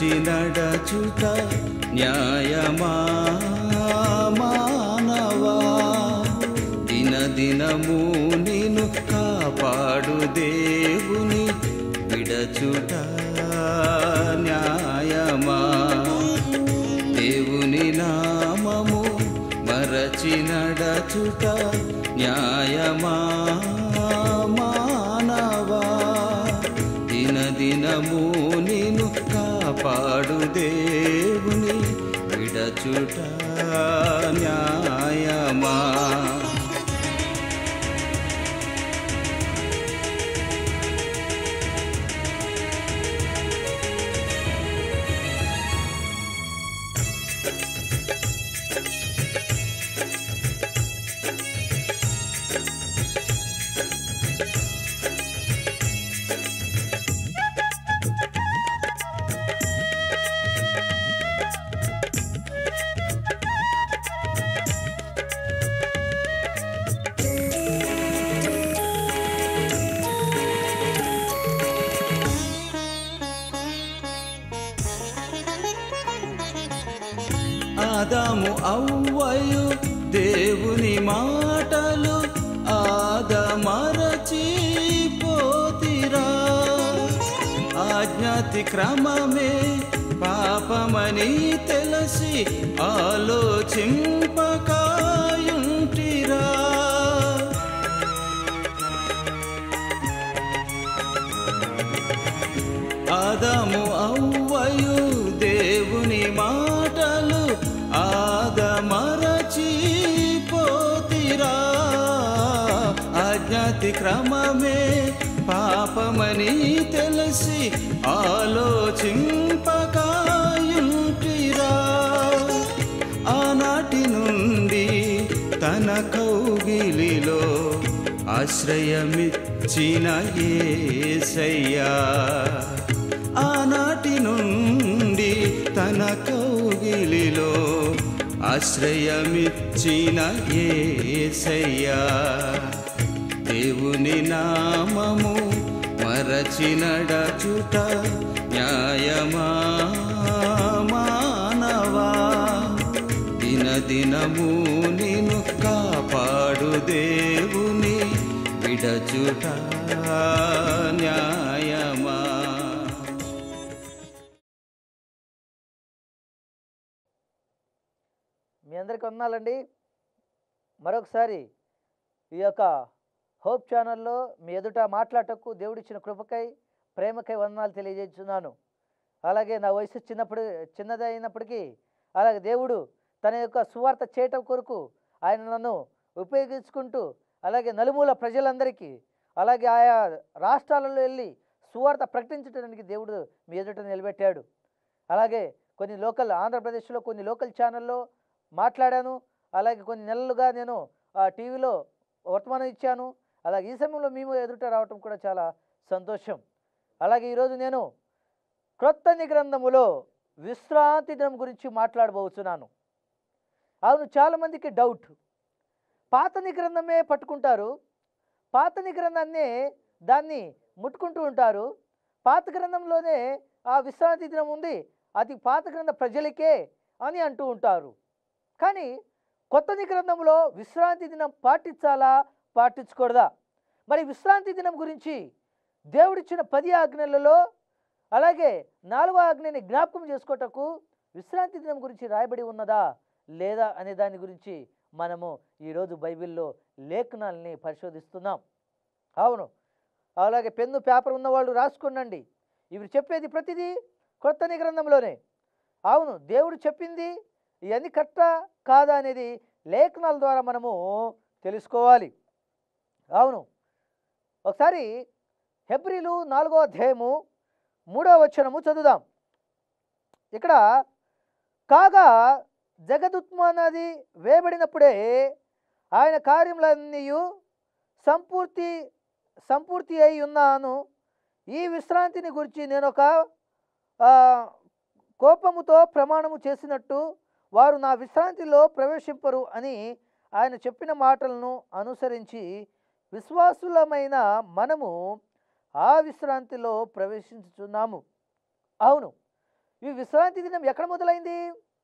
మరచి నడచుట న్యాయమా మానవా దిన దినము నిన్ను కాపాడు దేవుని విడచుట న్యాయమా దేవుని నామము మరచి నడచుట న్యాయమా మానవా దిన దినము నిన్ను కాపాడు దేవుని విడచుట న్యాయమా ఆదాము అవ్వయు దేవుని మాటలు ఆదమరచి పోతిరా ఆజ్ఞాతి క్రమమే పాపమని తెలిసి ఆలోచింపకాయుంటిరా ఆదాము అవ్వయు దేవుని మాటలు ఆదమరచి పోతిరా అజ్ఞాతి క్రమమే పాపమని తెలిసి ఆలోచింపకాయుంటిరా ఆనాటి నుండి తన కౌగిలిలో ఆశ్రయమిచ్చిన ఏసయ్యా ఆనాటి నుండి తన కౌగిలిలో ఆశ్రయమిచ్చిన ఏసయ్యా దేవుని నామము మరచి నడచుట న్యాయమా మానవా దిన దినము నిన్ను కాపాడు దేవుని విడచుట న్యాయమా మీ అందరికీ వందనాలండి మరొకసారి ఈ యొక్క హోప్ ఛానల్లో మీ ఎదుట మాట్లాడటకు దేవుడిచ్చిన కృపకై ప్రేమకై వందనాలు తెలియజేస్తున్నాను అలాగే నా వయసు చిన్నప్పుడు చిన్నది అయినప్పటికీ అలాగే దేవుడు తన యొక్క సువార్త చేయటం కొరకు ఆయన నన్ను ఉపయోగించుకుంటూ అలాగే నలుమూల ప్రజలందరికీ అలాగే ఆయా రాష్ట్రాలలో వెళ్ళి సువార్త ప్రకటించడానికి దేవుడు మీ ఎదుట నిలబెట్టాడు అలాగే కొన్ని లోకల్ ఆంధ్రప్రదేశ్లో కొన్ని లోకల్ ఛానల్లో మాట్లాడాను అలాగే కొన్ని నెలలుగా నేను ఆ టీవీలో వర్తమానం ఇచ్చాను అలాగే ఈ సమయంలో మేము ఎదుట రావటం కూడా చాలా సంతోషం అలాగే ఈరోజు నేను క్రొత్త నిగ్రంథములో విశ్రాంతి దినం గురించి మాట్లాడబోతున్నాను అవును చాలామందికి డౌట్ పాత నిగ్రంథమే పట్టుకుంటారు పాత నిగ్రంథాన్నే దాన్ని ముట్టుకుంటూ ఉంటారు పాత గ్రంథంలోనే ఆ విశ్రాంతి దినం ఉంది అది పాత గ్రంథ ప్రజలకే అని అంటూ ఉంటారు కానీ కొత్త నిగ్రంథంలో విశ్రాంతి దినం పాటించాలా పాటించకూడదా మరి విశ్రాంతి దినం గురించి దేవుడిచ్చిన పది ఆజ్ఞలలో అలాగే నాలుగో ఆజ్ఞని జ్ఞాపకం చేసుకోటకు విశ్రాంతి దినం గురించి రాయబడి ఉన్నదా లేదా అనే దాని గురించి మనము ఈరోజు బైబిల్లో లేఖనాల్ని పరిశోధిస్తున్నాం అవును అలాగే పెన్ను పేపర్ ఉన్నవాళ్ళు రాసుకోండి ఇవి చెప్పేది ప్రతిదీ కొత్త నిగ్రంథంలోనే అవును దేవుడు చెప్పింది ఇవన్నీ కరెక్ట కాదా అనేది లేఖనాల ద్వారా మనము తెలుసుకోవాలి అవును ఒకసారి హెబ్రిలు నాలుగో అధ్యాయము మూడో వచనము చదువుదాం ఇక్కడ కాగా జగదుత్మానాది వేయబడినప్పుడే ఆయన కార్యములన్నీ సంపూర్తి సంపూర్తి అయి ఉన్నాను ఈ విశ్రాంతిని గురించి నేను ఒక ఆ, కోపముతో ప్రమాణము చేసినట్టు వారు నా విశ్రాంతిలో ప్రవేశింపరు అని ఆయన చెప్పిన మాటలను అనుసరించి విశ్వాసులమైన మనము ఆ విశ్రాంతిలో ప్రవేశించుచున్నాము అవును ఈ విశ్రాంతి దినం ఎక్కడ మొదలైంది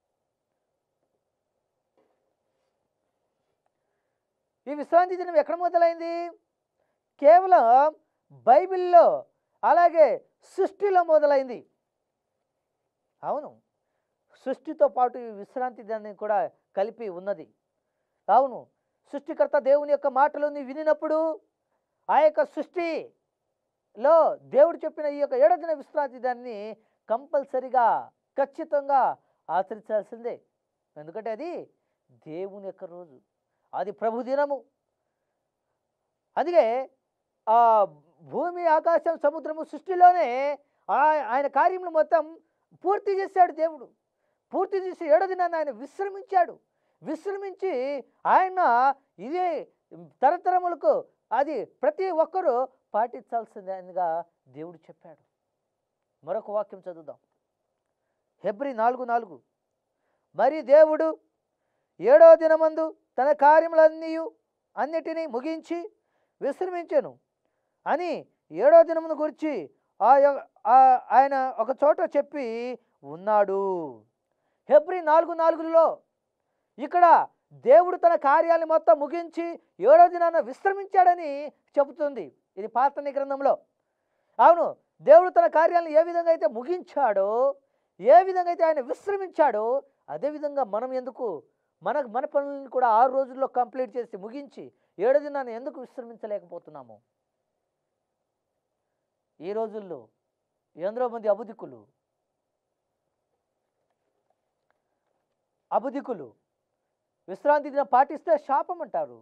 ఈ విశ్రాంతి దినం ఎక్కడ మొదలైంది కేవలం బైబిల్లో అలాగే సృష్టిలో మొదలైంది అవును సృష్టితో పాటు ఈ విశ్రాంతి దినాన్ని కూడా కలిపి ఉన్నది అవును సృష్టికర్త దేవుని యొక్క మాటలు నీ వినినప్పుడు ఆ యొక్క సృష్టిలో దేవుడు చెప్పిన ఈ యొక్క ఏడో దిన విశ్రాంతి దాన్ని కంపల్సరిగా ఖచ్చితంగా ఆచరించాల్సిందే ఎందుకంటే అది దేవుని యొక్క రోజు అది ప్రభు దినము అందుకే ఆ భూమి ఆకాశం సముద్రము సృష్టిలోనే ఆ- ఆయన కార్యములు మొత్తం పూర్తి చేశాడు దేవుడు పూర్తి చేసి ఏడో దినాన్ని ఆయన విశ్రమించాడు విశ్రమించి ఆయన ఇదే తరతరములకు అది ప్రతి ఒక్కరూ పాటించాల్సిందిగా దేవుడు చెప్పాడు మరొక వాక్యం చదువుదాం హెబ్రి నాలుగు నాలుగు మరి దేవుడు ఏడో దినమందు తన కార్యములన్నీ అన్నిటినీ ముగించి విశ్రమించెను అని ఏడో దినమును గురించి ఆ యొ- ఆ- ఆయన ఒక చోట చెప్పి ఉన్నాడు హెబ్రి నాలుగు నాలుగులో ఇక్కడ దేవుడు తన కార్యాలను మొత్తం ముగించి ఏడో దినాన విశ్రమించాడని చెబుతుంది ఇది పాత గ్రంథంలో అవును దేవుడు తన కార్యాలను ఏ విధంగా అయితే ముగించాడో ఏ విధంగా అయితే ఆయన విశ్రమించాడో అదేవిధంగా మనం ఎందుకు మన మన పనులను కూడా ఆరు రోజుల్లో కంప్లీట్ చేసి ముగించి ఏడు దినాన్ని ఎందుకు విశ్రమించలేకపోతున్నాము ఈ రోజుల్లో ఎందరో మంది అబుదికులు అబుదికులు విశ్రాంతి దినం పాటిస్తే శాపం అంటారు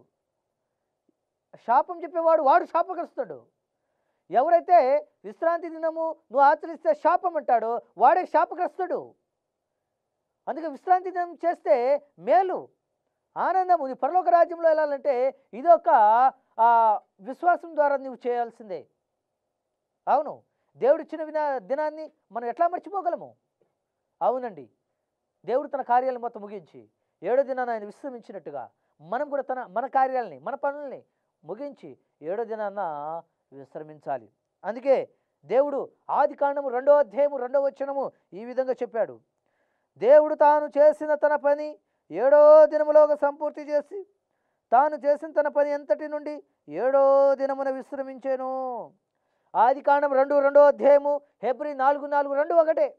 శాపం చెప్పేవాడు వాడు శాపగ్రస్తుడు ఎవరైతే విశ్రాంతి దినము నువ్వు ఆచరిస్తే శాపం అంటాడో వాడే శాపగ్రస్తుడు అందుకే విశ్రాంతి దినం చేస్తే మేలు ఆనందము నీ పరలోక రాజ్యంలో వెళ్ళాలంటే ఇదొక ఆ, విశ్వాసం ద్వారా నువ్వు చేయాల్సిందే అవును దేవుడు ఇచ్చిన వినా దినాన్ని మనం ఎట్లా మర్చిపోగలము అవునండి దేవుడు తన కార్యాలను మొత్తం ముగించి ఏడో దినాన్ని ఆయన విశ్రమించినట్టుగా మనం కూడా తన మన కార్యాలని మన పనుల్ని ముగించి ఏడో దినాన్న విశ్రమించాలి అందుకే దేవుడు ఆది కాండము రెండో అధ్యాయము రెండో వచనము ఈ విధంగా చెప్పాడు దేవుడు తాను చేసిన తన పని ఏడో దినములోగా సంపూర్తి చేసి తాను చేసిన తన పని ఎంతటి నుండి ఏడో దినమున విశ్రమించాను ఆది కాండం రెండు రెండో అధ్యాయము హెబ్రి నాలుగు నాలుగు రెండు ఒకటే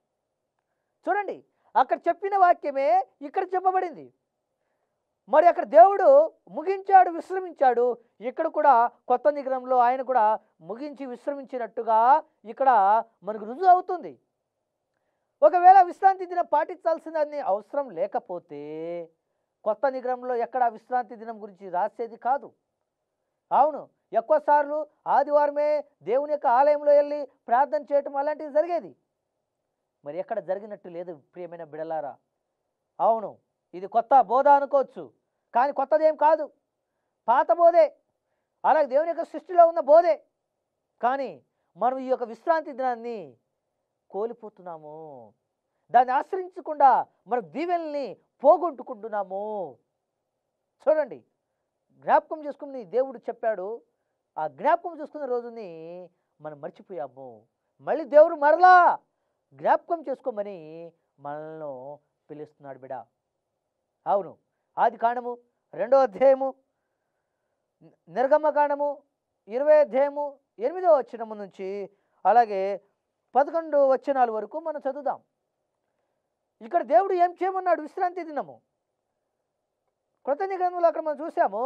చూడండి అక్కడ చెప్పిన వాక్యమే ఇక్కడ చెప్పబడింది మరి అక్కడ దేవుడు ముగించాడు విశ్రమించాడు ఇక్కడ కూడా కొత్త నిగ్రహంలో ఆయన కూడా ముగించి విశ్రమించినట్టుగా ఇక్కడ మనకు రుజువు అవుతుంది ఒకవేళ విశ్రాంతి దినం పాటించాల్సిన అవసరం లేకపోతే కొత్త నిగ్రహంలో ఎక్కడ విశ్రాంతి దినం గురించి రాసేది కాదు అవును ఎక్కువసార్లు ఆదివారమే దేవుని యొక్క ఆలయంలో వెళ్ళి ప్రార్థన చేయటం అలాంటివి జరిగేది మరి ఎక్కడ జరిగినట్టు లేదు ప్రియమైన బిడలారా అవును ఇది కొత్త బోధ అనుకోవచ్చు కానీ కొత్తదేం కాదు పాత బోధే అలాగే దేవుని యొక్క సృష్టిలో ఉన్న బోధే కానీ మనం ఈ యొక్క విశ్రాంతి దినాన్ని కోల్పోతున్నాము దాన్ని ఆశ్రయించకుండా మన దీవెల్ని పోగొట్టుకుంటున్నాము చూడండి జ్ఞాపకం చేసుకుని దేవుడు చెప్పాడు ఆ జ్ఞాపకం చేసుకున్న రోజుని మనం మర్చిపోయాము మళ్ళీ దేవుడు మరలా జ్ఞాపకం చేసుకోమని మనల్ని పిలుస్తున్నాడు బిడ అవును ఆది కాండము రెండో అధ్యాయము ని- నిర్గమ కాండము ఇరవై అధ్యాయము ఎనిమిదో వచనము నుంచి అలాగే పదకొండు వచనాల వరకు మనం చదువుదాం ఇక్కడ దేవుడు ఏం చేయమన్నాడు విశ్రాంతి దినము కృత నిగ్రంథంలో అక్కడ మనం చూసాము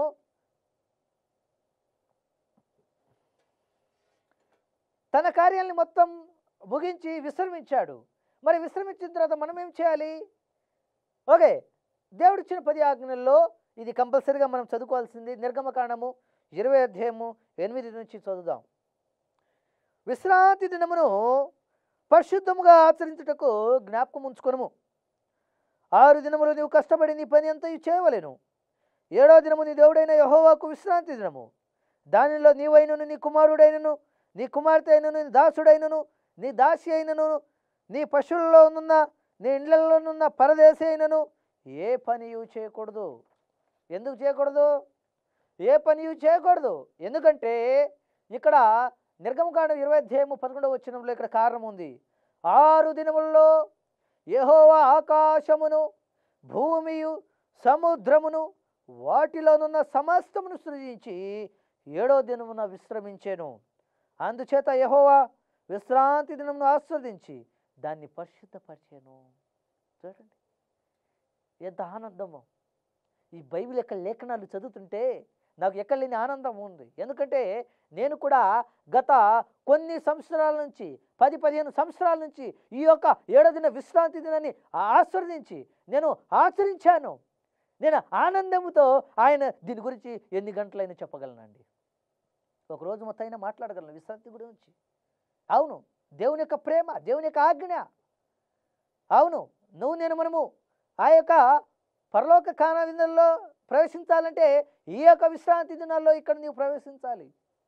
తన కార్యాలను మొత్తం ముగించి విశ్రమించాడు మరి విశ్రమించిన తర్వాత మనం ఏం చేయాలి ఓకే దేవుడు ఇచ్చిన పది ఆజ్ఞల్లో ఇది కంపల్సరీగా మనం చదువుకోవాల్సింది నిర్గమకాండము ఇరవై అధ్యాయము ఎనిమిది నుంచి చదువుదాం విశ్రాంతి దినమును పరిశుద్ధముగా ఆచరించుటకు జ్ఞాపకం ఉంచుకొనుము ఆరు దినములు నీవు కష్టపడి నీ పని అంతా చేయవలెను ఏడో దినము నీ దేవుడైన యహోవాకు విశ్రాంతి దినము దానిలో నీవైనను నీ కుమారుడైనను నీ కుమార్తె అయినను నీ దాసుడైనను నీ దాసి అయినను నీ పశువులలో ఉన్న నీ ఇండ్లలోనున్న పరదేశి అయినను ఏ పనియు చేయకూడదు ఎందుకు చేయకూడదు ఏ పనియు చేయకూడదు ఎందుకంటే ఇక్కడ నిర్గమకాండం ఇరవై అధ్యాయము పదకొండవ వచ్చినంలో ఇక్కడ కారణం ఉంది ఆరు దినములలో యెహోవా ఆకాశమును భూమియు సముద్రమును వాటిలోనున్న సమస్తమును సృజించి ఏడో దినమున విశ్రమించెను అందుచేత యెహోవా విశ్రాంతి దినమును ఆస్వాదించి దాన్ని పరిశుద్ధపరిచాను చూడండి ఎంత ఆనందమో ఈ బైబిల్ యొక్క లేఖనాలు చదువుతుంటే నాకు ఎక్కడ లేని ఆనందం ఉంది ఎందుకంటే నేను కూడా గత కొన్ని సంవత్సరాల నుంచి పది పదిహేను సంవత్సరాల నుంచి ఈ యొక్క ఏడో దిన విశ్రాంతి దినాన్ని ఆస్వాదించి నేను ఆచరించాను నేను ఆనందముతో ఆయన దీని గురించి ఎన్ని గంటలైనా చెప్పగలనండి ఒకరోజు మొత్తం అయినా మాట్లాడగలను విశ్రాంతి గురించి అవును దేవుని యొక్క ప్రేమ దేవుని యొక్క ఆజ్ఞ అవును నువ్వు నేను మనము ఆ యొక్క పరలోక కాన విందుల్లో ప్రవేశించాలంటే ఈ యొక్క విశ్రాంతి దినాల్లో ఇక్కడ నీవు ప్రవేశించాలి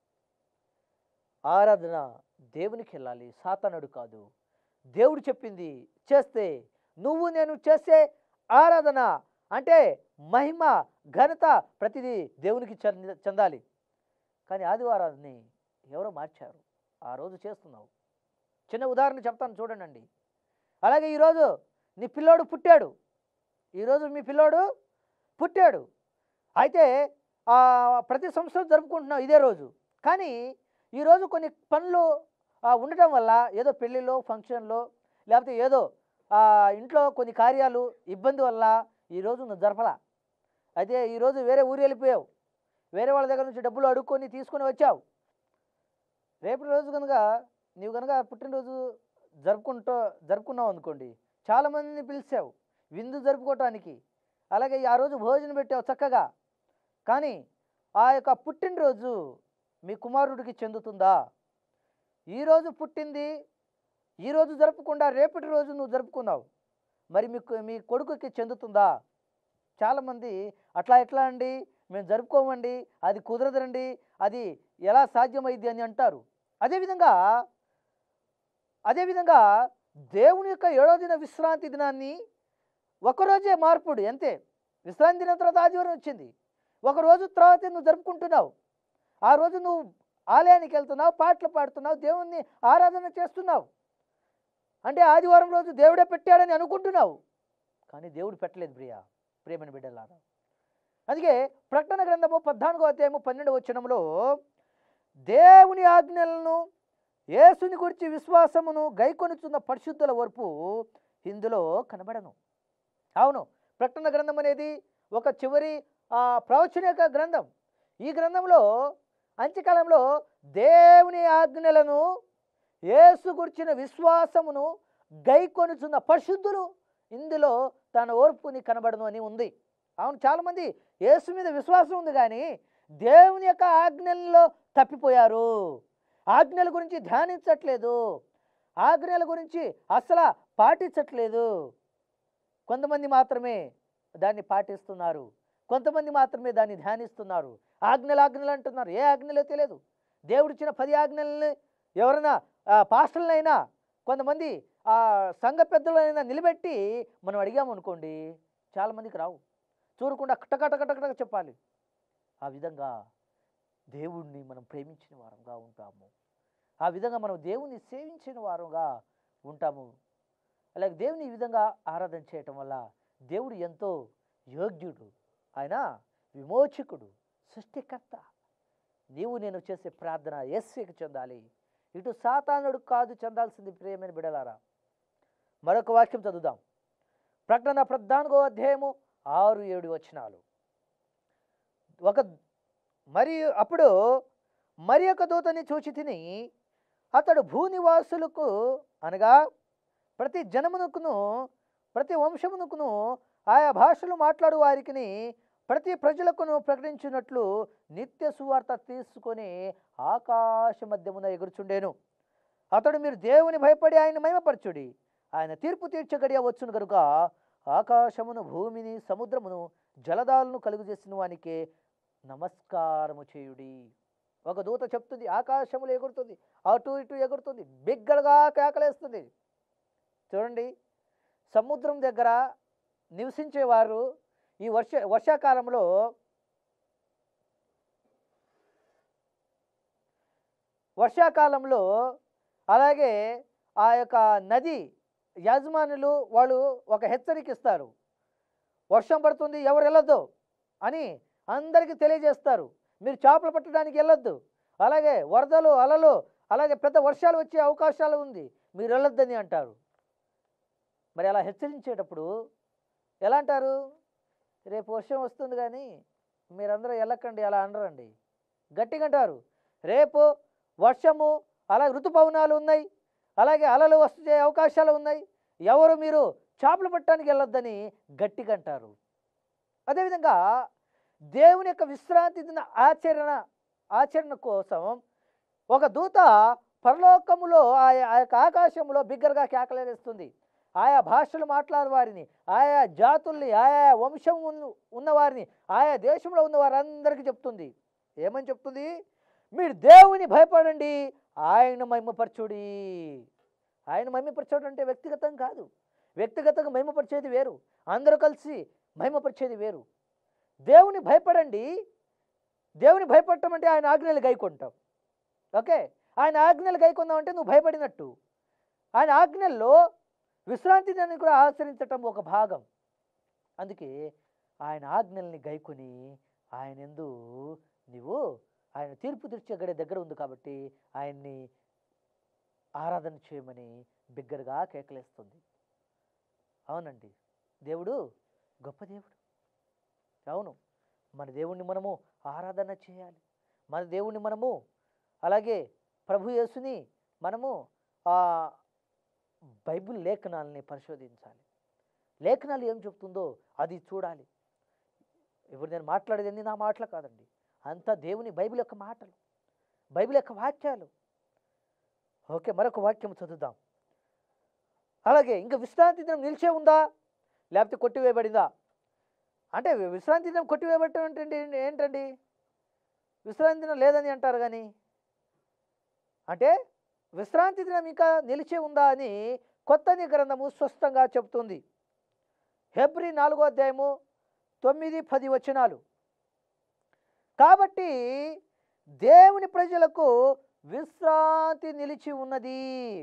ఆరాధన దేవునికి వెళ్ళాలి సాతనుడు కాదు దేవుడు చెప్పింది చేస్తే నువ్వు నేను చేసే ఆరాధన అంటే మహిమ ఘనత ప్రతిదీ దేవునికి చెంద- చెందాలి కానీ ఆదివారాన్ని ఎవరో మార్చారు ఆ రోజు చేస్తున్నావు చిన్న ఉదాహరణ చెప్తాను చూడండి అలాగే ఈరోజు నీ పిల్లోడు పుట్టాడు ఈరోజు మీ పిల్లోడు పుట్టాడు అయితే ఆ, ప్రతి సంవత్సరం జరుపుకుంటున్నాం ఇదే రోజు కానీ ఈరోజు కొన్ని పనులు ఆ, ఉండటం వల్ల ఏదో పెళ్ళిలో ఫంక్షన్లో లేకపోతే ఏదో ఆ, ఇంట్లో కొన్ని కార్యాలు ఇబ్బంది వల్ల ఈరోజు నువ్వు జరపలా అయితే ఈరోజు వేరే ఊరు వెళ్ళిపోయావు వేరే వాళ్ళ దగ్గర నుంచి డబ్బులు అడుక్కొని తీసుకొని వచ్చావు రేపు రోజు కనుక నీవు కనుక పుట్టినరోజు జరుపుకుంటూ జరుపుకున్నావు అనుకోండి చాలామందిని పిలిచావు విందు జరుపుకోవటానికి అలాగే ఆ రోజు భోజనం పెట్టావు చక్కగా కానీ ఆ యొక్క పుట్టినరోజు మీ కుమారుడికి చెందుతుందా ఈరోజు పుట్టింది ఈరోజు జరుపుకుండా రేపటి రోజు నువ్వు జరుపుకున్నావు మరి మీకు మీ కొడుకుకి చెందుతుందా చాలామంది అట్లా ఎట్లా అండి మేము జరుపుకోమండి అది కుదరదండి అది ఎలా సాధ్యమైంది అని అంటారు అదేవిధంగా అదేవిధంగా దేవుని యొక్క ఏడో దిన విశ్రాంతి దినాన్ని ఒకరోజే మార్పుడు అంతే విశ్రాంతి దినం తర్వాత ఆదివారం వచ్చింది ఒక రోజు తర్వాత నువ్వు జరుపుకుంటున్నావు ఆ రోజు నువ్వు ఆలయానికి వెళ్తున్నావు పాటలు పాడుతున్నావు దేవుణ్ణి ఆరాధన చేస్తున్నావు అంటే ఆదివారం రోజు దేవుడే పెట్టాడని అనుకుంటున్నావు కానీ దేవుడు పెట్టలేదు ప్రియ ప్రేమని బిడ్డలారా అందుకే ప్రకటన గ్రంథము పద్నాలుగో అధ్యాయము పన్నెండు వచనంలో దేవుని ఆజ్ఞలను యేసుని గురించి విశ్వాసమును గైకొనుచున్న పరిశుద్ధుల వరపు ఇందులో కనబడను అవును ప్రకటన గ్రంథం అనేది ఒక చివరి ఆ, ప్రవచన యొక్క గ్రంథం ఈ గ్రంథంలో అంత్యకాలంలో దేవుని ఆజ్ఞలను యేసు గుర్చిన విశ్వాసమును గైకొనుచున్న పరిశుద్ధులు ఇందులో తన ఓర్పుని కనబడను అని ఉంది అవును చాలామంది యేసు మీద విశ్వాసం ఉంది కానీ దేవుని యొక్క ఆజ్ఞల్లో తప్పిపోయారు ఆజ్ఞల గురించి ధ్యానించట్లేదు ఆజ్ఞల గురించి అసలు పాటించట్లేదు కొంతమంది మాత్రమే దాన్ని పాటిస్తున్నారు కొంతమంది మాత్రమే దాన్ని ధ్యానిస్తున్నారు ఆజ్ఞలు ఆజ్ఞలు అంటున్నారు ఏ ఆజ్ఞలో తెలియదు దేవుడిచ్చిన పది ఆజ్ఞల్ని ఎవరైనా ఆ, పాస్టర్లైనా కొంతమంది ఆ సంఘ పెద్దలైనా నిలబెట్టి మనం అడిగామనుకోండి చాలామందికి రావు చూడకుండా కటకటకటకట చెప్పాలి ఆ విధంగా దేవుణ్ణి మనం ప్రేమించిన వారంగా ఉంటాము ఆ విధంగా మనం దేవుణ్ణి సేవించిన వారంగా ఉంటాము అలాగే దేవుని ఈ విధంగా ఆరాధన చేయటం వల్ల దేవుడు ఎంతో యోగ్యుడు ఆయన విమోచకుడు సృష్టికర్త నీవు నేను చేసే ప్రార్థన ఎస్వికి చెందాలి ఇటు సాతానుడు కాదు చెందాల్సింది ప్రియమైన బిడలారా మరొక వాక్యం చదువుదాం ప్రకటన ప్రధానగో అధ్యాయము ఆరు ఏడు వచనాలు ఒక మరి అప్పుడు మరి ఒక దూతని చూచి తిని అతడు భూనివాసులకు అనగా ప్రతి జనమునకును ప్రతి వంశమునకును ఆయా భాషలు మాట్లాడు వారికిని ప్రతి ప్రజలకును ప్రకటించినట్లు నిత్య సువార్త తీసుకొని ఆకాశ మధ్యమున ఎగురుచుండేను అతడు మీరు దేవుని భయపడి ఆయన మహిమపరచుడి ఆయన తీర్పు తీర్చగడియ వచ్చును గనుక ఆకాశమును భూమిని సముద్రమును జలదాలను కలుగు చేసిన వానికే నమస్కారము చేయుడి ఒక దూత చెప్తుంది ఆకాశములు ఎగురుతుంది అటు ఇటు ఎగురుతుంది బిగ్గరగా కేకలేస్తుంది చూడండి సముద్రం దగ్గర నివసించేవారు ఈ వర్ష వర్షాకాలంలో వర్షాకాలంలో అలాగే ఆ యొక్క నది యజమానులు వాళ్ళు ఒక హెచ్చరిక ఇస్తారు వర్షం పడుతుంది ఎవరు వెళ్ళొద్దు అని అందరికీ తెలియజేస్తారు మీరు చేపలు పట్టడానికి వెళ్ళొద్దు అలాగే వరదలు అలలు అలాగే పెద్ద వర్షాలు వచ్చే అవకాశాలు ఉంది మీరు వెళ్ళొద్దని అంటారు మరి అలా హెచ్చరించేటప్పుడు ఎలా అంటారు రేపు వర్షం వస్తుంది కానీ మీరందరూ వెళ్ళకండి అలా అనరండి గట్టిగా అంటారు రేపు వర్షము అలాగే ఋతుపవనాలు ఉన్నాయి అలాగే అలలు వచ్చే అవకాశాలు ఉన్నాయి ఎవరు మీరు చేపలు పట్టడానికి వెళ్ళొద్దని గట్టిగా అంటారు అదేవిధంగా దేవుని యొక్క విశ్రాంతి దిన ఆచరణ ఆచరణ కోసం ఒక దూత పరలోకములో ఆ ఆ యొక్క ఆకాశంలో బిగ్గరగా కేకలేస్తుంది ఆయా భాషలు మాట్లాడే వారిని ఆయా జాతుల్ని ఆయా వంశం ఉన్న ఉన్నవారిని ఆయా దేశంలో ఉన్న వారందరికీ చెప్తుంది ఏమని చెప్తుంది మీరు దేవుని భయపడండి ఆయన మహిమపరచుడి ఆయన మహిమపరచడం అంటే వ్యక్తిగతం కాదు వ్యక్తిగతంగా మహిమపరిచేది వేరు అందరూ కలిసి మహిమపరిచేది వేరు దేవుని భయపడండి దేవుని భయపడటం అంటే ఆయన ఆజ్ఞలు గైకొంటాం ఓకే ఆయన ఆజ్ఞలు గైకొందాం అంటే నువ్వు భయపడినట్టు ఆయన ఆజ్ఞల్లో విశ్రాంతి దినాన్ని కూడా ఆచరించటం ఒక భాగం అందుకే ఆయన ఆజ్ఞల్ని గైకొని ఆయన ఎందు నీవు ఆయన తీర్పు తీర్చే గడి దగ్గర ఉంది కాబట్టి ఆయన్ని ఆరాధన చేయమని బిగ్గరగా కేకలేస్తుంది అవునండి దేవుడు గొప్ప దేవుడు అవును మన దేవుణ్ణి మనము ఆరాధన చేయాలి మన దేవుణ్ణి మనము అలాగే ప్రభు యేసుని మనము ఆ బైబిల్ లేఖనాలని పరిశోధించాలి లేఖనాలు ఏం చెప్తుందో అది చూడాలి ఇప్పుడు నేను మాట్లాడేది నా మాటలు కాదండి అంతా దేవుని బైబిల్ యొక్క మాటలు బైబిల్ యొక్క వాక్యాలు ఓకే మరొక వాక్యం చదువుదాం అలాగే ఇంకా విశ్రాంతి దినం నిలిచే ఉందా లేకపోతే కొట్టివేయబడిందా అంటే వి- విశ్రాంతి దినం కొట్టివేయబడటం ఏంటండి ఏంటండి విశ్రాంతి దినం లేదని అంటారు కానీ అంటే విశ్రాంతి దినం ఇంకా నిలిచే ఉందా అని కొత్త గ్రంథము స్పష్టంగా చెబుతుంది హెబ్రి నాలుగో అధ్యాయము తొమ్మిది పది వచనాలు కాబట్టి దేవుని ప్రజలకు విశ్రాంతి నిలిచి ఉన్నది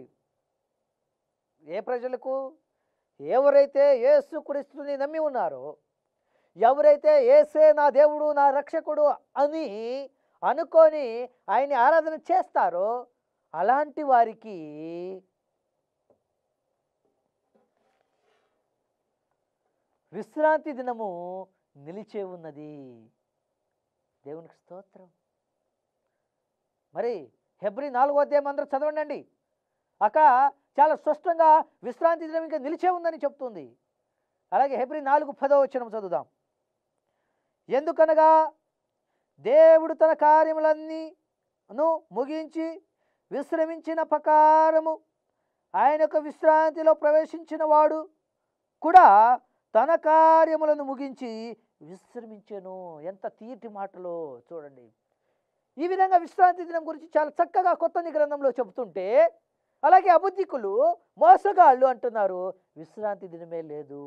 ఏ ప్రజలకు ఎవరైతే యేసు క్రీస్తుని నమ్మి ఉన్నారో ఎవరైతే ఏసే నా దేవుడు నా రక్షకుడు అని అనుకొని ఆయన్ని ఆరాధన చేస్తారో అలాంటి వారికి విశ్రాంతి దినము నిలిచే ఉన్నది దేవునికి స్తోత్రం మరి హెబ్రి నాలుగో అధ్యాయం అందరూ చదవండి అక్కడ చాలా స్పష్టంగా విశ్రాంతి దినం ఇంకా నిలిచే ఉందని చెప్తుంది అలాగే హెబ్రి నాలుగు పదో వచనం చదువుదాం ఎందుకనగా దేవుడు తన కార్యములన్నీను ముగించి విశ్రమించిన ప్రకారము ఆయన యొక్క విశ్రాంతిలో ప్రవేశించిన వాడు కూడా తన కార్యములను ముగించి విశ్రమించెను ఎంత తీటి మాటలో చూడండి ఈ విధంగా విశ్రాంతి దినం గురించి చాలా చక్కగా కొత్త గ్రంథంలో చెబుతుంటే అలాగే అబుద్ధికులు మోసగాళ్ళు అంటున్నారు విశ్రాంతి దినమే లేదు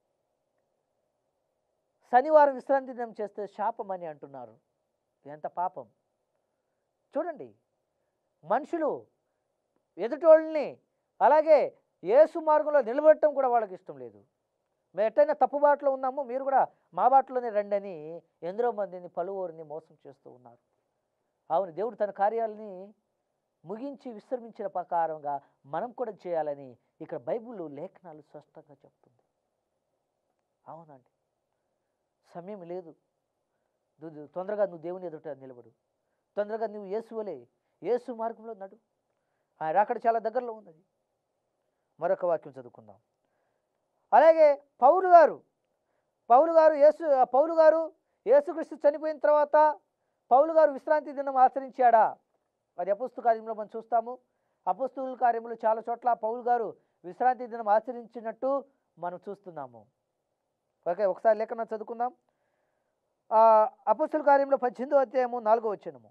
శనివారం విశ్రాంతి దినం చేస్తే శాపం అని అంటున్నారు ఎంత పాపం చూడండి మనుషులు ఎదుటోళ్ళని అలాగే యేసు మార్గంలో నిలబెట్టడం కూడా వాళ్ళకి ఇష్టం లేదు మేము ఎట్టయినా తప్పు బాటలో ఉన్నాము మీరు కూడా మా బాటలోనే రండి అని ఎందరో మందిని పలువురిని మోసం చేస్తూ ఉన్నారు అవును దేవుడు తన కార్యాలని ముగించి విశ్రమించిన ప్రకారంగా మనం కూడా చేయాలని ఇక్కడ బైబిల్ లేఖనాలు స్పష్టంగా చెప్తుంది అవునండి సమయం లేదు నువ్వు నువ్వు తొందరగా నువ్వు దేవుని ఎదుట నిలబడు తొందరగా నువ్వు యేసువలే యేసు మార్గంలో నడు ఆయన అక్కడ చాలా దగ్గరలో ఉన్నది మరొక వాక్యం చదువుకుందాం అలాగే పౌలు గారు పౌలు గారు యేసు పౌలు గారు యేసుక్రీస్తు చనిపోయిన తర్వాత పౌలు గారు విశ్రాంతి దినం ఆచరించాడా అది అపుస్తు కార్యంలో మనం చూస్తాము అపుస్తుల కార్యంలో చాలా చోట్ల పౌలు గారు విశ్రాంతి దినం ఆచరించినట్టు మనం చూస్తున్నాము ఓకే ఒకసారి లేఖన చదువుకుందాం అపుస్తుల కార్యంలో పద్దెనిమిదో అధ్యాయము నాలుగో వచ్చినము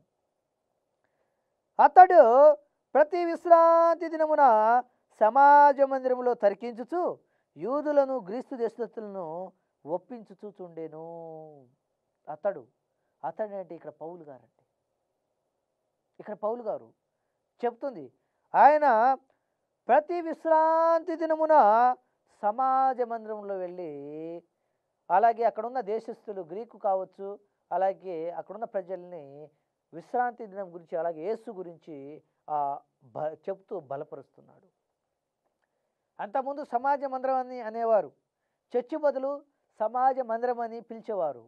అతడు ప్రతి విశ్రాంతి దినమున సమాజ మందిరములో తరికించుచు యూదులను గ్రీస్తు దేశస్తులను ఒప్పించుచుచుండెను అతడు అతడు అంటే ఇక్కడ పౌలు గారండి ఇక్కడ పౌలు గారు చెప్తుంది ఆయన ప్రతి విశ్రాంతి దినమున సమాజ మందిరంలో వెళ్ళి అలాగే అక్కడున్న దేశస్థులు గ్రీకు కావచ్చు అలాగే అక్కడున్న ప్రజల్ని విశ్రాంతి దినం గురించి అలాగే యేసు గురించి ఆ, బ చెప్తూ బలపరుస్తున్నాడు అంతకుముందు సమాజ మందిరం అని అనేవారు చర్చి బదులు సమాజ మందిరం అని పిలిచేవారు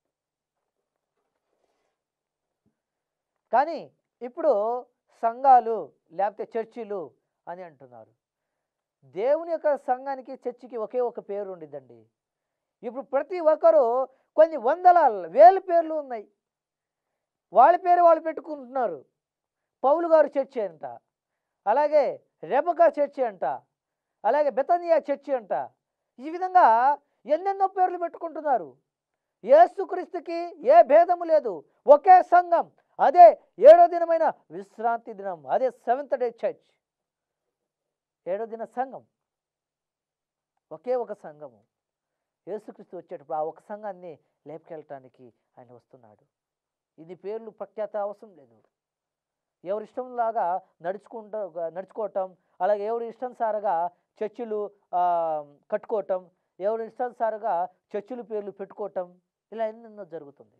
కానీ ఇప్పుడు సంఘాలు లేకపోతే చర్చిలు అని అంటున్నారు దేవుని యొక్క సంఘానికి చర్చికి ఒకే ఒక పేరు ఉండిద్దండి ఇప్పుడు ప్రతి ఒక్కరూ కొన్ని వందల వేల పేర్లు ఉన్నాయి వాళ్ళ పేరు వాళ్ళు పెట్టుకుంటున్నారు పౌలు గారు చర్చి అంట అలాగే రెబకా చర్చి అంట అలాగే బెతనియా చర్చి అంట ఈ విధంగా ఎన్నెన్నో పేర్లు పెట్టుకుంటున్నారు యేసుక్రీస్తుకి ఏ భేదము లేదు ఒకే సంఘం అదే ఏడో దినమైన విశ్రాంతి దినం అదే సెవెంత్ డే చర్చ్ ఏడో దిన సంఘం ఒకే ఒక సంఘము యేసుక్రీస్తు వచ్చేటప్పుడు ఆ ఒక సంఘాన్ని లేపుకెళ్ళటానికి ఆయన వస్తున్నాడు ఇది పేర్లు ప్రఖ్యాత అవసరం లేదు ఎవరి ఇష్టంలాగా నడుచుకుంటా నడుచుకోవటం అలాగే ఎవరి ఇష్టానుసారగా చర్చిలు ఆ, కట్టుకోవటం ఎవరి ఇష్టానుసారగా చర్చిలు పేర్లు పెట్టుకోవటం ఇలా ఎన్నెన్నో జరుగుతుంది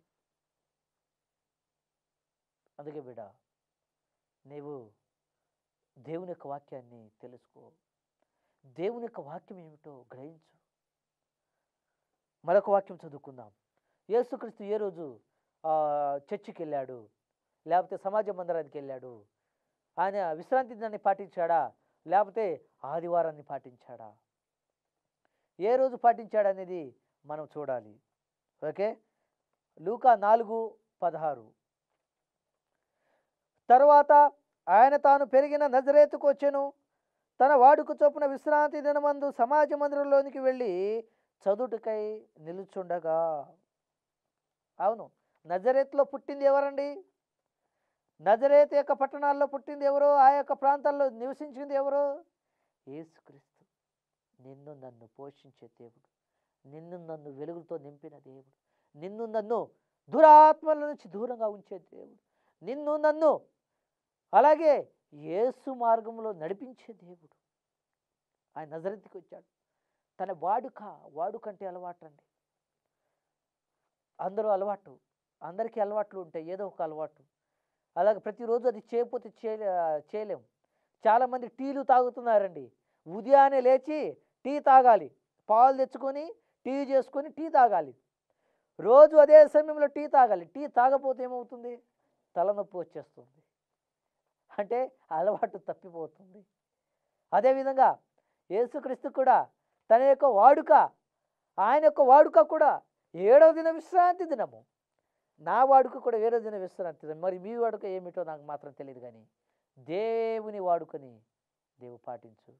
అందుకే బిడ్డ నీవు దేవుని యొక్క వాక్యాన్ని తెలుసుకో దేవుని యొక్క వాక్యం ఏమిటో గ్రహించు మరొక వాక్యం చదువుకుందాం యేసుక్రీస్తు ఏ రోజు ఆ, చర్చికి వెళ్ళాడు లేకపోతే సమాజ మందిరానికి వెళ్ళాడు ఆయన విశ్రాంతి దినాన్ని పాటించాడా లేకపోతే ఆదివారాన్ని పాటించాడా ఏ రోజు పాటించాడు అనేది మనం చూడాలి ఓకే లూకా నాలుగు పదహారు తరువాత ఆయన తాను పెరిగిన నజరేతుకు వచ్చెను తన వాడుక చొప్పున విశ్రాంతి దినమందు సమాజ మందిరంలోనికి వెళ్ళి చదువుటకై నిలుచుండగా అవును నజరేత్లో పుట్టింది ఎవరండి నజరేత్ యొక్క పట్టణాల్లో పుట్టింది ఎవరో ఆ యొక్క ప్రాంతాల్లో నివసించింది ఎవరో యేసుక్రీస్తు నిన్ను నన్ను పోషించే దేవుడు నిన్ను నన్ను వెలుగుతో నింపిన దేవుడు నిన్ను నన్ను దురాత్మల నుంచి దూరంగా ఉంచే దేవుడు నిన్ను నన్ను అలాగే యేసు మార్గంలో నడిపించే దేవుడు ఆయన నజరత్కి వచ్చాడు తన వాడుక వాడుకంటే అలవాటు అండి అందరూ అలవాటు అందరికీ అలవాట్లు ఉంటాయి ఏదో ఒక అలవాటు అలాగే ప్రతిరోజు అది చేయకపోతే చేయలే చేయలేం చాలామంది టీలు తాగుతున్నారండి ఉదయాన్నే లేచి టీ తాగాలి పాలు తెచ్చుకొని టీ చేసుకొని టీ తాగాలి రోజు అదే సమయంలో టీ తాగాలి టీ తాగపోతే ఏమవుతుంది తలనొప్పి వచ్చేస్తుంది అంటే అలవాటు తప్పిపోతుంది అదేవిధంగా యేసుక్రీస్తు కూడా తన యొక్క వాడుక ఆయన యొక్క వాడుక కూడా ఏడవ దిన విశ్రాంతి దినము నా వాడుక కూడా వేరే దిన విశ్రాంతి దినం మరి మీ వాడుక ఏమిటో నాకు మాత్రం తెలియదు కానీ దేవుని వాడుకని దేవు పాటించు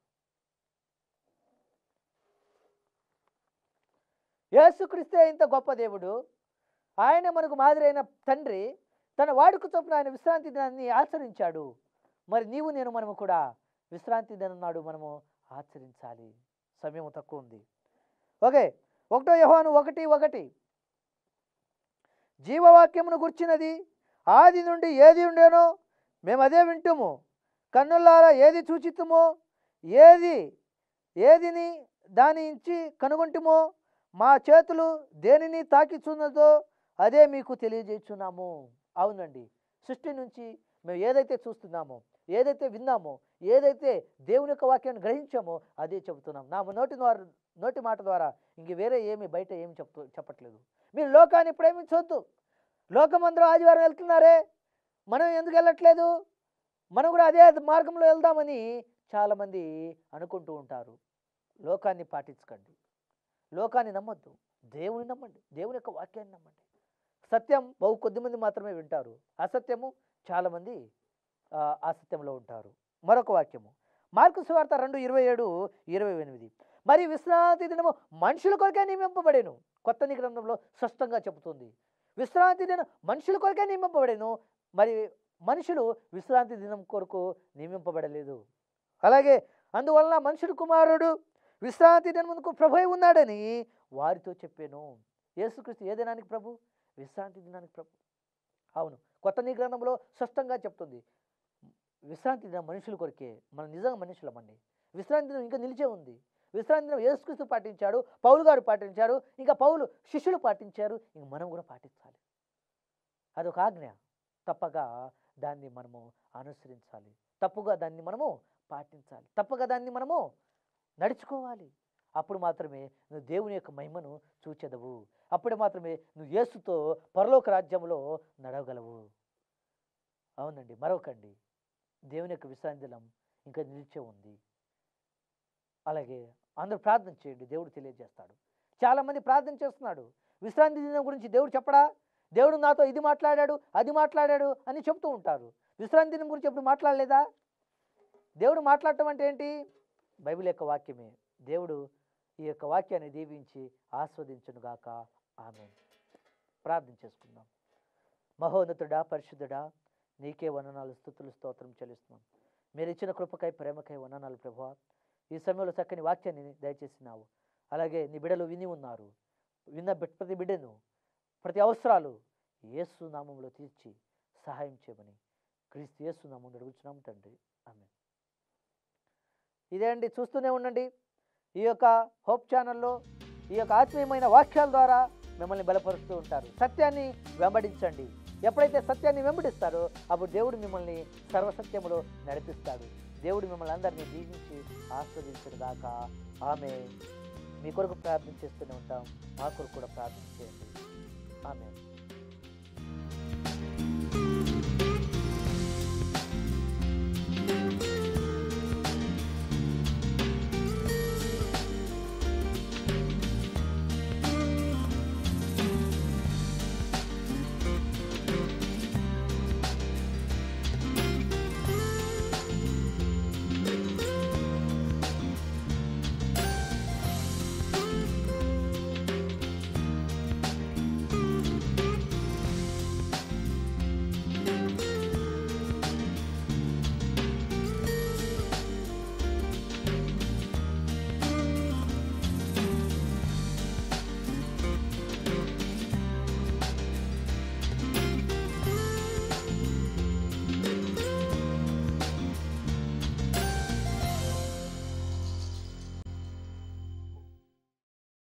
యేసుక్రీస్తే ఇంత గొప్ప దేవుడు ఆయన మనకు మాదిరైన తండ్రి తన వాడుక చొప్పున ఆయన విశ్రాంతి దినాన్ని ఆచరించాడు మరి నీవు నేను మనము కూడా విశ్రాంతి దినం నాడు మనము ఆచరించాలి సమయం తక్కువ ఉంది ఓకే ఒకటో యెహోవాను ఒకటి ఒకటి జీవవాక్యమును గుర్చినది ఆది నుండి ఏది ఉండేనో మేము అదే వింటుము కన్నులారా ఏది చూచితుమో ఏది ఏదిని దాని ఇచ్చి కనుగొంటుమో మా చేతులు దేనిని తాకిచున్నదో అదే మీకు తెలియజేస్తున్నాము అవునండి సృష్టి నుంచి మేము ఏదైతే చూస్తున్నామో ఏదైతే విన్నామో ఏదైతే దేవుని యొక్క వాక్యాన్ని గ్రహించామో అదే చెబుతున్నాం నా నోటి ద్వారా నోటి మాట ద్వారా ఇంక వేరే ఏమి బయట ఏమి చెప్తూ చెప్పట్లేదు మీరు లోకాన్ని ప్రేమించవద్దు లోకమందరూ ఆదివారం వెళ్తున్నారే మనం ఎందుకు వెళ్ళట్లేదు మనం కూడా అదే మార్గంలో వెళ్దామని చాలామంది అనుకుంటూ ఉంటారు లోకాన్ని పాటించకండి లోకాన్ని నమ్మొద్దు దేవుని నమ్మండి దేవుని యొక్క వాక్యాన్ని నమ్మండి సత్యం బహు కొద్దిమంది మాత్రమే వింటారు అసత్యము చాలామంది ఆ, అసత్యంలో ఉంటారు మరొక వాక్యము మార్కు సువార్త రెండు ఇరవై ఏడు ఇరవై ఎనిమిది మరి విశ్రాంతి దినము మనుషుల కొరకే నియమింపబడేను కొత్త నిగ్రంథంలో స్పష్టంగా చెబుతుంది విశ్రాంతి దినం మనుషుల కొరకే నియమింపబడేను మరి మనుషులు విశ్రాంతి దినం కొరకు నియమింపబడలేదు అలాగే అందువలన మనుషుడు కుమారుడు విశ్రాంతి దినమునకు ప్రభు ఉన్నాడని వారితో చెప్పాను యేసుక్రీస్తు ఏ దినానికి ప్రభు విశ్రాంతి దినానికి ప్రభు అవును కొత్త నిగ్రంథంలో స్పష్టంగా చెప్తుంది విశ్రాంతి దినం మనుషుల కొరికే మనం నిజంగా మనుషులమండి విశ్రాంతి దినం ఇంకా నిలిచే ఉంది విశ్రాంతి దినం యేసుక్రీస్తు పాటించాడు పౌలు గారు పాటించారు ఇంకా పౌలు శిష్యులు పాటించారు ఇంక మనం కూడా పాటించాలి అదొక ఆజ్ఞ తప్పగా దాన్ని మనము అనుసరించాలి తప్పుగా దాన్ని మనము పాటించాలి తప్పగా దాన్ని మనము నడుచుకోవాలి అప్పుడు మాత్రమే నువ్వు దేవుని యొక్క మహిమను చూచెదవు అప్పుడు మాత్రమే నువ్వు యేసుతో పరలోక రాజ్యంలో నడవగలవు అవునండి మరొకండి దేవుని యొక్క విశ్రాంతి దినం ఇంకా నిలిచే ఉంది అలాగే అందరూ ప్రార్థన చేయండి దేవుడు తెలియజేస్తాడు చాలామంది ప్రార్థన చేస్తున్నాడు విశ్రాంతి దినం గురించి దేవుడు చెప్పడా దేవుడు నాతో ఇది మాట్లాడాడు అది మాట్లాడాడు అని చెప్తూ ఉంటారు విశ్రాంతి దినం గురించి ఎప్పుడు మాట్లాడలేదా దేవుడు మాట్లాడటం అంటే ఏంటి బైబిల్ యొక్క వాక్యమే దేవుడు ఈ యొక్క వాక్యాన్ని దీవించి ఆస్వాదించునుగాక ఆమె ప్రార్థన చేసుకుందాం మహోన్నతుడా పరిశుద్ధుడా నీకే వందనాలు స్థుతులు స్తోత్రం చెల్లిస్తున్నాం మీరు ఇచ్చిన కృపకై ప్రేమకై వందనాలు ప్రభువా ఈ సమయంలో చక్కని వాక్యాన్ని దయచేసినావు అలాగే నీ బిడ్డలు విని ఉన్నారు విన్న బిడ్- ప్రతి బిడ్డను ప్రతి అవసరాలు యేసు నామంలో తీర్చి సహాయం చేయమని క్రీస్తు యేసు నామం అడుగుచున్నాం తండ్రి ఆమె ఇదే అండి చూస్తూనే ఉండండి ఈ యొక్క హోప్ ఛానల్లో ఈ యొక్క ఆత్మీయమైన వాక్యాల ద్వారా మిమ్మల్ని బలపరుస్తూ ఉంటారు సత్యాన్ని వెంబడించండి ఎప్పుడైతే సత్యాన్ని వెంబడిస్తారో అప్పుడు దేవుడు మిమ్మల్ని సర్వసత్యములో నడిపిస్తాడు దేవుడు మిమ్మల్ని అందరినీ దీవించి ఆస్వాదించడు దాక ఆమె మీ కొరకు ప్రార్థన చేస్తూనే ఉంటాం మా కొరకు కూడా ప్రార్థన చేయండి ఆమె